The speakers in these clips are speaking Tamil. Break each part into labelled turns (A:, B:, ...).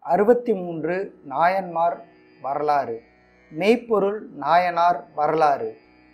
A: அறுபத்தி மூன்று நாயன்மார் வரலாறு மெய்ப்பொருள் நாயனார் வரலாறு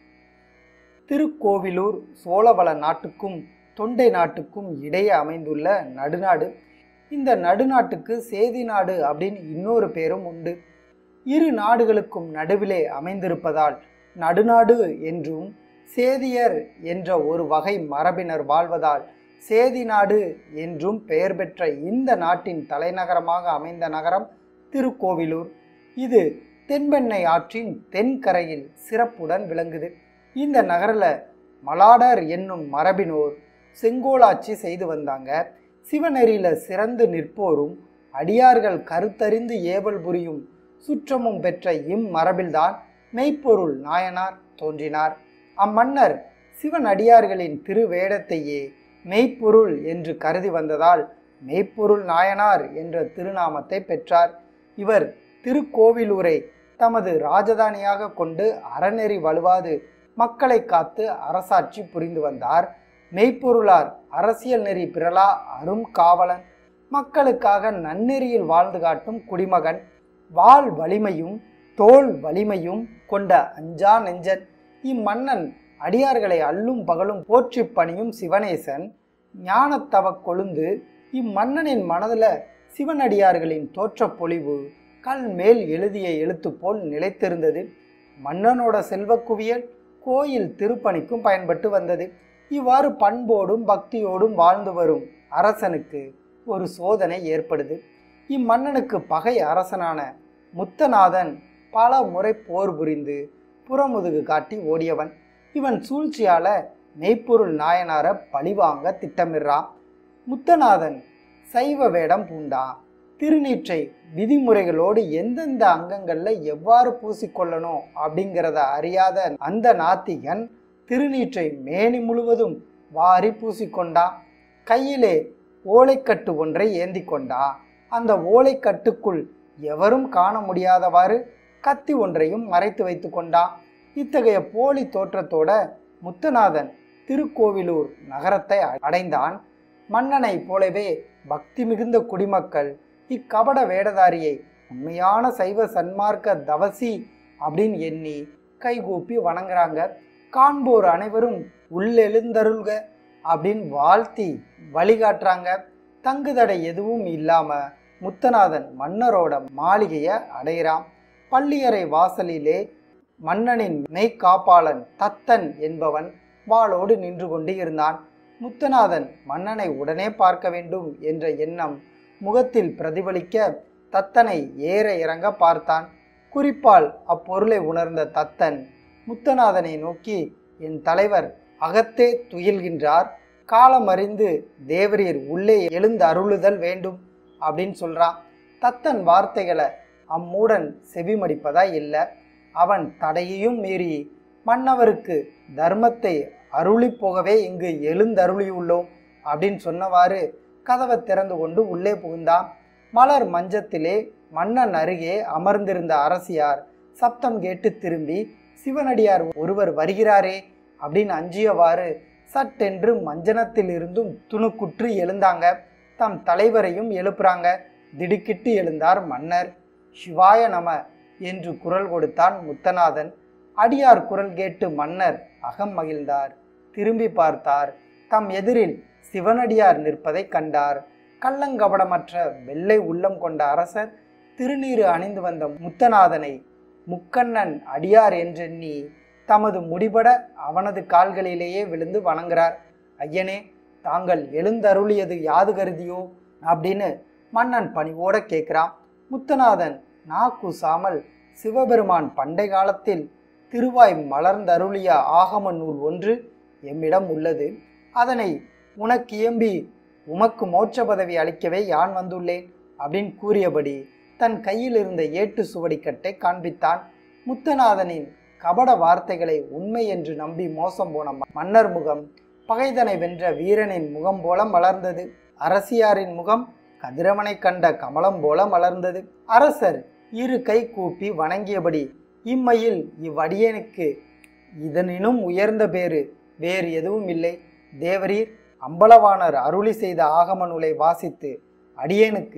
A: திருக்கோவிலூர் சோழவள நாட்டுக்கும் தொண்டை நாட்டுக்கும் இடையே அமைந்துள்ள நடுநாடு இந்த நடுநாட்டுக்கு சேதி நாடு அப்படின்னு இன்னொரு பேரும் உண்டு இரு நாடுகளுக்கும் நடுவிலே அமைந்திருப்பதால் நடுநாடு என்றும் சேதியர் என்ற ஒரு வகை மரபினர் வாழ்வதால் சேதி நாடு என்றும் பெயர் பெற்ற இந்த நாட்டின் தலைநகரமாக அமைந்த நகரம் திருக்கோவிலூர் இது தென்பெண்ணை ஆற்றின் தென்கரையில் சிறப்புடன் விளங்குது இந்த நகரில் மலாடர் என்னும் மரபினோர் செங்கோலாட்சி செய்து வந்தாங்க சிவநெறியில சிறந்து நிற்போரும் அடியார்கள் கருத்தறிந்து ஏவல் புரியும் சுற்றமும் பெற்ற இம்மரபில்தான் மெய்ப்பொருள் நாயனார் தோன்றினார் அம்மன்னர் சிவன் அடியார்களின் திருவேடத்தையே மெய்ப்பொருள் என்று கருதி வந்ததால் மெய்ப்பொருள் நாயனார் என்ற திருநாமத்தை பெற்றார் இவர் திருக்கோவிலூரை தமது ராஜதானியாக கொண்டு அறநெறி வலுவாது மக்களை காத்து அரசாட்சி புரிந்து வந்தார் மெய்ப்பொருளார் அரசியல் நெறி பிறலா அரும் காவலன் மக்களுக்காக நன்னெறியில் வாழ்ந்து காட்டும் குடிமகன் வாள் வலிமையும் தோல் வலிமையும் கொண்ட அஞ்சா நெஞ்சன் இம்மன்னன் அடியார்களை அல்லும் பகலும் போற்றி பணியும் சிவனேசன் ஞானத்தவ கொழுந்து இம்மன்னனின் மனதில் சிவனடியார்களின் தோற்றப் பொலிவு கல் மேல் எழுதிய எழுத்து போல் நிலைத்திருந்தது மன்னனோட செல்வக்குவியல் கோயில் திருப்பணிக்கும் பயன்பட்டு வந்தது இவ்வாறு பண்போடும் பக்தியோடும் வாழ்ந்து வரும் அரசனுக்கு ஒரு சோதனை ஏற்படுது இம்மன்னனுக்கு பகை அரசனான முத்தநாதன் பல முறை போர் புரிந்து புறமுதுகு காட்டி ஓடியவன் இவன் சூழ்ச்சியால மெய்ப்பொருள் நாயனார பழிவாங்க திட்டமிடுறான் முத்தநாதன் சைவ வேடம் பூண்டான் திருநீற்றை விதிமுறைகளோடு எந்தெந்த அங்கங்களில் எவ்வாறு பூசிக்கொள்ளணும் அப்படிங்கிறத அறியாத அந்த நாத்திகன் திருநீற்றை மேனி முழுவதும் வாரி பூசிக்கொண்டான் கையிலே ஓலைக்கட்டு ஒன்றை ஏந்தி கொண்டான் அந்த ஓலைக்கட்டுக்குள் எவரும் காண முடியாதவாறு கத்தி ஒன்றையும் மறைத்து வைத்து கொண்டான் இத்தகைய போலி தோற்றத்தோட முத்தநாதன் திருக்கோவிலூர் நகரத்தை அடைந்தான் மன்னனைப் போலவே பக்தி மிகுந்த குடிமக்கள் இக்கபட வேடதாரியை உண்மையான சைவ சன்மார்க்க தவசி அப்படின்னு எண்ணி கைகூப்பி வணங்குறாங்க காண்போர் அனைவரும் உள்ளெழுந்தருள்க அப்படின்னு வாழ்த்தி வழிகாட்டுறாங்க தங்குதடை எதுவும் இல்லாம முத்தநாதன் மன்னரோட மாளிகையை அடைகிறான் பள்ளியறை வாசலிலே மன்னனின் மெய்காப்பாளன் தத்தன் என்பவன் வாளோடு நின்று கொண்டு இருந்தான் முத்தநாதன் மன்னனை உடனே பார்க்க வேண்டும் என்ற எண்ணம் முகத்தில் பிரதிபலிக்க தத்தனை ஏற இறங்க பார்த்தான் குறிப்பால் அப்பொருளை உணர்ந்த தத்தன் முத்தநாதனை நோக்கி என் தலைவர் அகத்தே துயில்கின்றார் காலமறிந்து தேவரீர் உள்ளே எழுந்து அருளுதல் வேண்டும் அப்படின்னு சொல்றான் தத்தன் வார்த்தைகளை அம்மூடன் செவிமடிப்பதா இல்லை அவன் தடையையும் மீறி மன்னவருக்கு தர்மத்தை அருளி போகவே இங்கு எழுந்தருளியுள்ளோம் அப்படின்னு சொன்னவாறு கதவை திறந்து கொண்டு உள்ளே புகுந்தான் மலர் மஞ்சத்திலே மன்னன் அருகே அமர்ந்திருந்த அரசியார் சப்தம் கேட்டு திரும்பி சிவனடியார் ஒருவர் வருகிறாரே அப்படின்னு அஞ்சியவாறு சட்டென்று மஞ்சனத்தில் இருந்தும் துணுக்குற்று எழுந்தாங்க தம் தலைவரையும் எழுப்புறாங்க திடுக்கிட்டு எழுந்தார் மன்னர் சிவாய நம என்று குரல் கொடுத்தான் முத்தநாதன் அடியார் குரல் கேட்டு மன்னர் அகம் மகிழ்ந்தார் திரும்பி பார்த்தார் தம் எதிரில் சிவனடியார் நிற்பதை கண்டார் கள்ளங்கபடமற்ற வெள்ளை உள்ளம் கொண்ட அரசர் திருநீறு அணிந்து வந்த முத்தநாதனை முக்கண்ணன் அடியார் என்றெண்ணி தமது முடிபட அவனது கால்களிலேயே விழுந்து வணங்குறார் ஐயனே தாங்கள் எழுந்தருளியது யாது கருதியோ அப்படின்னு மன்னன் பணிவோட கேட்கிறான் முத்தநாதன் நா கூசாமல் சிவபெருமான் பண்டை காலத்தில் திருவாய் மலர்ந்தருளிய ஆகம நூல் ஒன்று எம்மிடம் உள்ளது அதனை உனக்கு இயம்பி உமக்கு மோட்ச பதவி அளிக்கவே யான் வந்துள்ளேன் அப்படின்னு கூறியபடி தன் கையில் இருந்த ஏட்டு சுவடிக்கட்டை காண்பித்தான் முத்தநாதனின் கபட வார்த்தைகளை உண்மை என்று நம்பி மோசம் போன மன்னர் முகம் பகைதனை வென்ற வீரனின் முகம் போல மலர்ந்தது அரசியாரின் முகம் கதிரவனை கண்ட கமலம் போல மலர்ந்தது அரசர் இரு கை கூப்பி வணங்கியபடி இம்மையில் இவ்வடியனுக்கு இதனினும் உயர்ந்த பேறு வேறு எதுவும் இல்லை தேவரீர் அம்பலவாணர் அருளி செய்த ஆகம நூலை வாசித்து அடியேனுக்கு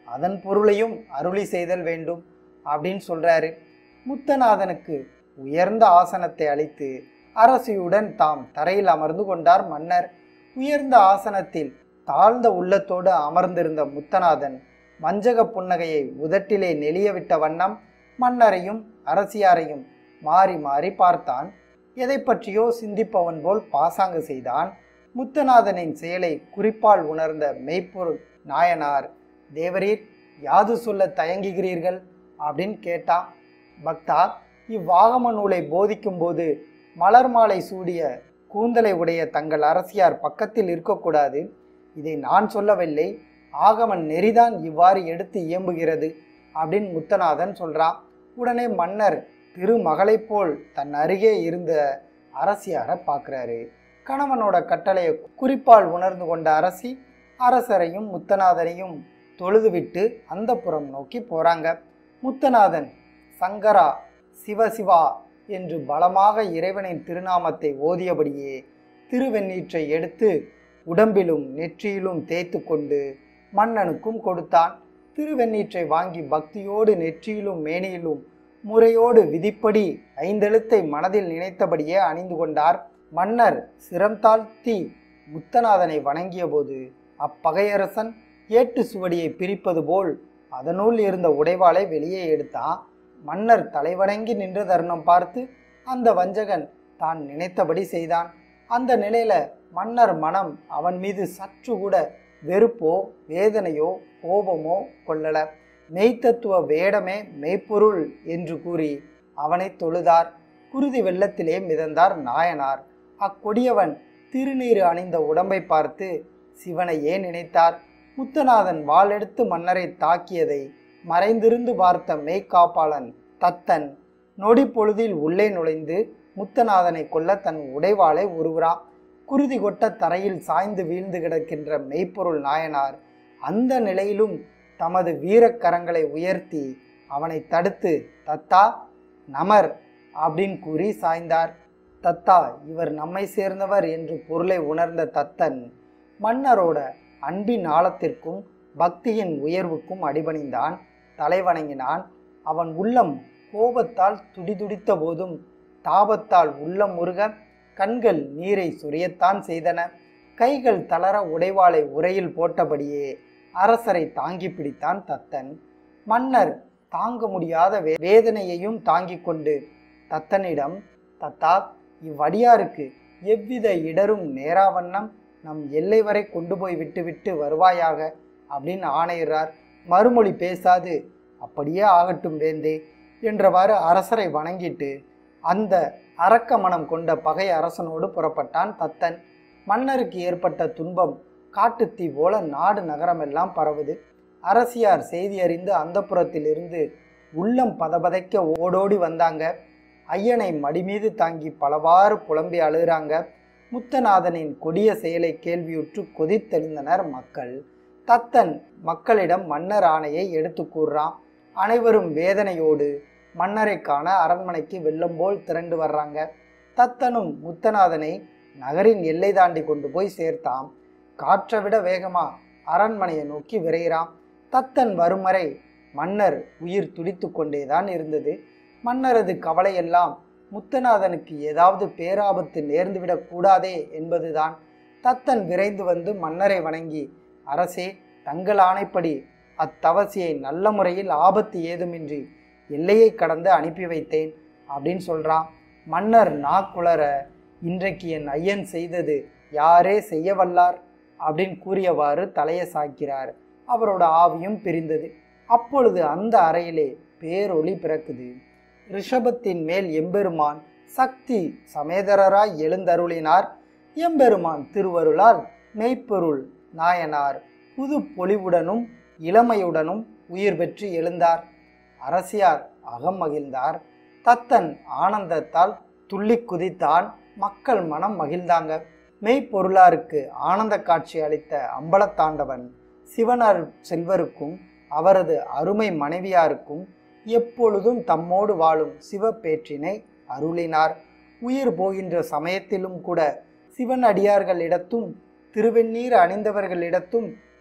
A: அதன் பொருளையும் அருளி செய்தல் வேண்டும் அப்படின்னு சொல்றாரு முத்தநாதனுக்கு உயர்ந்த ஆசனத்தை அளித்து அரசியுடன் தாம் தரையில் அமர்ந்து கொண்டார் மன்னர் உயர்ந்த ஆசனத்தில் தாழ்ந்த உள்ளத்தோடு அமர்ந்திருந்த முத்தநாதன் வஞ்சக புன்னகையை உதட்டிலே நெளியவிட்ட வண்ணம் மன்னரையும் அரசியாரையும் மாறி மாறி பார்த்தான் எதை பற்றியோ சிந்திப்பவன் போல் பாசாங்கு செய்தான் முத்தநாதனின் செயலை குறிப்பால் உணர்ந்த மெய்ப்பொருள் நாயனார் தேவரீர் யாது சொல்ல தயங்குகிறீர்கள் அப்படின்னு கேட்டான் பக்தா இவ்வாகம நூலை போதிக்கும் போது மலர் மாலை சூடிய கூந்தலை உடைய தங்கள் அரசியார் பக்கத்தில் இருக்கக்கூடாது இதை நான் சொல்லவில்லை ஆகமன் நெறிதான் இவ்வாறு எடுத்து இயம்புகிறது அப்படின்னு முத்தநாதன் சொல்றான் உடனே மன்னர் திருமகளைப் போல் தன் அருகே இருந்த அரசியாரை பார்க்குறாரு கணவனோட கட்டளையை குறிப்பால் உணர்ந்து கொண்ட அரசி அரசரையும் முத்தநாதனையும் தொழுதுவிட்டு அந்த புறம் நோக்கி போறாங்க முத்தநாதன் சங்கரா சிவசிவா என்று பலமாக இறைவனின் திருநாமத்தை ஓதியபடியே திருவெண்ணீற்றை எடுத்து உடம்பிலும் நெற்றியிலும் தேய்த்து கொண்டு மன்னனுக்கும் கொடுத்தான் திருவெண்ணீற்றை வாங்கி பக்தியோடு நெற்றியிலும் மேனியிலும் முறையோடு விதிப்படி ஐந்தெழுத்தை மனதில் நினைத்தபடியே அணிந்து கொண்டார் மன்னர் சிரம் தாழ்த்தி முத்தநாதனை வணங்கியபோது அப்பகையரசன் ஏட்டு சுவடியை பிரிப்பது போல் அதனுள் இருந்த உடைவாளை வெளியே எடுத்தான் மன்னர் தலைவணங்கி நின்ற தருணம் பார்த்து அந்த வஞ்சகன் தான் நினைத்தபடி செய்தான் அந்த நிலையில மன்னர் மனம் அவன் மீது சற்று கூட வெறுப்போ வேதனையோ கோபமோ கொள்ளல மெய்த்தத்துவ வேடமே மெய்ப்பொருள் என்று கூறி அவனை தொழுதார் குருதி வெள்ளத்திலே மிதந்தார் நாயனார் அக்கொடியவன் திருநீறு அணிந்த உடம்பை பார்த்து சிவனை ஏன் நினைத்தார் முத்தநாதன் வாளெடுத்து மன்னரை தாக்கியதை மறைந்திருந்து பார்த்த மெய்க்காப்பாளன் தத்தன் நொடி பொழுதில் உள்ளே நுழைந்து முத்தநாதனை கொல்ல தன் உடைவாளை உருவுறான் குருதி கொட்ட தரையில் சாய்ந்து வீழ்ந்து கிடக்கின்ற மெய்ப்பொருள் நாயனார் அந்த நிலையிலும் தமது வீரக்கரங்களை உயர்த்தி அவனை தடுத்து தத்தா நமர் அப்படின்னு கூறி சாய்ந்தார் தத்தா இவர் நம்மை சேர்ந்தவர் என்று பொருளை உணர்ந்த தத்தன் மன்னரோட அன்பின் ஆழத்திற்கும் பக்தியின் உயர்வுக்கும் அடிபணிந்தான் தலைவணங்கினான் அவன் உள்ளம் கோபத்தால் துடிதுடித்த போதும் தாபத்தால் உள்ளம் முருக கண்கள் நீரை சொரியத்தான் செய்தன கைகள் தளர உடைவாளை உரையில் போட்டபடியே அரசரை தாங்கி பிடித்தான் தத்தன் மன்னர் தாங்க முடியாத வே வேதனையையும் தாங்கிக் கொண்டு தத்தனிடம் தத்தா இவ்வடியாருக்கு எவ்வித இடரும் நேராவண்ணம் நம் எல்லை வரை கொண்டு போய் விட்டுவிட்டு வருவாயாக அப்படின்னு ஆணையிறார் மறுமொழி பேசாது அப்படியே ஆகட்டும் வேந்தே என்றவாறு அரசரை வணங்கிட்டு அந்த அரக்க மனம் கொண்ட பகை அரசனோடு புறப்பட்டான் தத்தன் மன்னருக்கு ஏற்பட்ட துன்பம் காட்டுத்தீ போல நாடு நகரமெல்லாம் பரவுது அரசியார் செய்தி அறிந்து அந்தப்புறத்திலிருந்து உள்ளம் பதபதைக்க ஓடோடி வந்தாங்க ஐயனை மடிமீது தாங்கி பலவாறு புலம்பி அழுகிறாங்க முத்தநாதனின் கொடிய செயலை கேள்வியுற்று கொதித்தெழுந்தனர் மக்கள் தத்தன் மக்களிடம் மன்னர் ஆணையை எடுத்து கூறுறான் அனைவரும் வேதனையோடு மன்னரை காண அரண்மனைக்கு வெள்ளம் போல் திரண்டு வர்றாங்க தத்தனும் முத்தநாதனை நகரின் எல்லை தாண்டி கொண்டு போய் சேர்த்தான் காற்றை விட வேகமா அரண்மனையை நோக்கி விரைகிறான் தத்தன் வரும் வரை மன்னர் உயிர் துடித்து கொண்டேதான் இருந்தது மன்னரது கவலையெல்லாம் முத்தநாதனுக்கு ஏதாவது பேராபத்து நேர்ந்துவிடக் கூடாதே என்பதுதான் தத்தன் விரைந்து வந்து மன்னரை வணங்கி அரசே தங்கள் ஆணைப்படி அத்தவசியை நல்ல முறையில் ஆபத்து ஏதுமின்றி எல்லையை கடந்து அனுப்பி வைத்தேன் அப்படின்னு சொல்றான் மன்னர் நாக்குளர இன்றைக்கு என் ஐயன் செய்தது யாரே செய்ய வல்லார் அப்படின்னு கூறியவாறு தலையை சாய்க்கிறார் அவரோட ஆவியும் பிரிந்தது அப்பொழுது அந்த அறையிலே பேரொளி பிறக்குது ரிஷபத்தின் மேல் எம்பெருமான் சக்தி சமேதரராய் எழுந்தருளினார் எம்பெருமான் திருவருளால் மெய்ப்பொருள் நாயனார் புது பொலிவுடனும் இளமையுடனும் உயிர் பெற்று எழுந்தார் அரசியார் அகம் மகிழ்ந்தார் தத்தன் ஆனந்தத்தால் துள்ளி குதித்தான் மக்கள் மனம் மகிழ்ந்தாங்க மெய்ப்பொருளாருக்கு ஆனந்த காட்சி அளித்த அம்பலத்தாண்டவன் சிவனார் செல்வருக்கும் அவரது அருமை மனைவியாருக்கும் எப்பொழுதும் தம்மோடு வாழும் சிவப்பேற்றினை அருளினார் உயிர் போகின்ற சமயத்திலும் கூட சிவன் அடியார்களிடத்தும் திருவெண்ணீர் அணிந்தவர்களிடத்தும்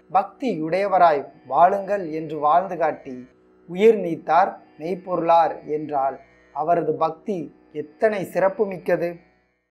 A: பக்தியுடையவராய் வாழுங்கள் என்று வாழ்ந்து காட்டி உயிர் நீத்தார் மெய்ப்பொருளார் என்றால் அவரது பக்தி எத்தனை சிறப்புமிக்கது